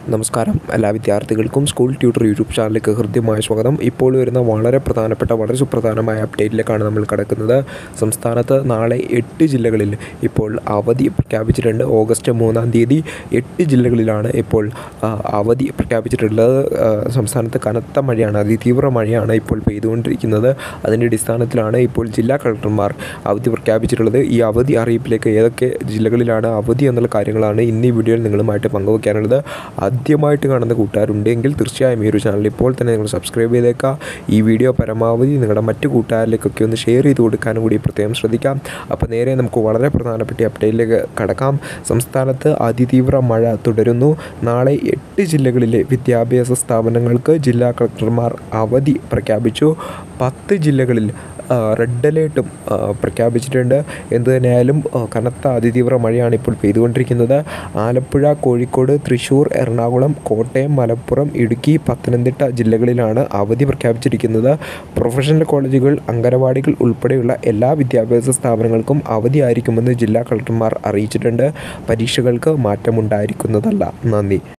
നമസ്കാരം എല്ലാ വിദ്യാർത്ഥികൾക്കും സ്കൂൾ ട്യൂട്ടർ യൂട്യൂബ് ചാനലിലേക്ക് ഹൃദ്യമായ സ്വാഗതം ഇപ്പോൾ വരുന്ന വളരെ പ്രധാനപ്പെട്ട വളരെ സുപ്രധാനമായ അപ്ഡേറ്റിലേക്കാണ് നമ്മൾ കിടക്കുന്നത് സംസ്ഥാനത്ത് നാളെ എട്ട് ജില്ലകളിൽ ഇപ്പോൾ അവധി പ്രഖ്യാപിച്ചിട്ടുണ്ട് ഓഗസ്റ്റ് മൂന്നാം തീയതി എട്ട് ജില്ലകളിലാണ് ഇപ്പോൾ ആ, അവധി പ്രഖ്യാപിച്ചിട്ടുള്ളത് ആ, സംസ്ഥാനത്ത് കനത്ത മഴയാണ് അതിതീവ്ര മഴയാണ് ഇപ്പോൾ പെയ്തുകൊണ്ടിരിക്കുന്നത് അതിൻ്റെ അടിസ്ഥാനത്തിലാണ് ഇപ്പോൾ ജില്ലാ കളക്ടർമാർ അവധി പ്രഖ്യാപിച്ചിട്ടുള്ളത് ഈ അവധി അറിയിപ്പിലേക്ക് ഏതൊക്കെ ജില്ലകളിലാണ് അവധി എന്നുള്ള കാര്യങ്ങളാണ് ഇന്ന് ഈ വീഡിയോയിൽ നിങ്ങളുമായിട്ട് പങ്കുവയ്ക്കാനുള്ളത് ആദ്യമായിട്ട് കാണുന്ന കൂട്ടുകാരുണ്ടെങ്കിൽ തീർച്ചയായും ഈ ഒരു ചാനൽ ഇപ്പോൾ തന്നെ നിങ്ങൾ സബ്സ്ക്രൈബ് ചെയ്തേക്കുക ഈ വീഡിയോ പരമാവധി നിങ്ങളുടെ മറ്റു കൂട്ടുകാരിലേക്കൊക്കെ ഒന്ന് ഷെയർ ചെയ്ത് കൊടുക്കാനും കൂടി പ്രത്യേകം ശ്രദ്ധിക്കാം അപ്പോൾ നേരെ നമുക്ക് വളരെ പ്രധാനപ്പെട്ട അപ്ഡേറ്റിലേക്ക് കടക്കാം സംസ്ഥാനത്ത് അതിതീവ്ര മഴ തുടരുന്നു നാളെ എട്ട് ജില്ലകളിലെ വിദ്യാഭ്യാസ സ്ഥാപനങ്ങൾക്ക് ജില്ലാ കളക്ടർമാർ അവധി പ്രഖ്യാപിച്ചു പത്ത് ജില്ലകളിൽ ആ, റെഡ് അലേർട്ടും ആ, പ്രഖ്യാപിച്ചിട്ടുണ്ട് എന്ത് തന്നെയായാലും ആ, കനത്ത അതിതീവ്ര മഴയാണ് ഇപ്പോൾ പെയ്തുകൊണ്ടിരിക്കുന്നത് ആലപ്പുഴ കോഴിക്കോട് തൃശ്ശൂർ എറണാകുളം കോട്ടയം മലപ്പുറം ഇടുക്കി പത്തനംതിട്ട ജില്ലകളിലാണ് അവധി പ്രഖ്യാപിച്ചിരിക്കുന്നത് പ്രൊഫഷണൽ കോളേജുകൾ അംഗനവാടികൾ ഉൾപ്പെടെയുള്ള എല്ലാ വിദ്യാഭ്യാസ സ്ഥാപനങ്ങൾക്കും അവധിയായിരിക്കുമെന്ന് ജില്ലാ കളക്ടർമാർ അറിയിച്ചിട്ടുണ്ട് പരീക്ഷകൾക്ക് മാറ്റമുണ്ടായിരിക്കുന്നതല്ല നന്ദി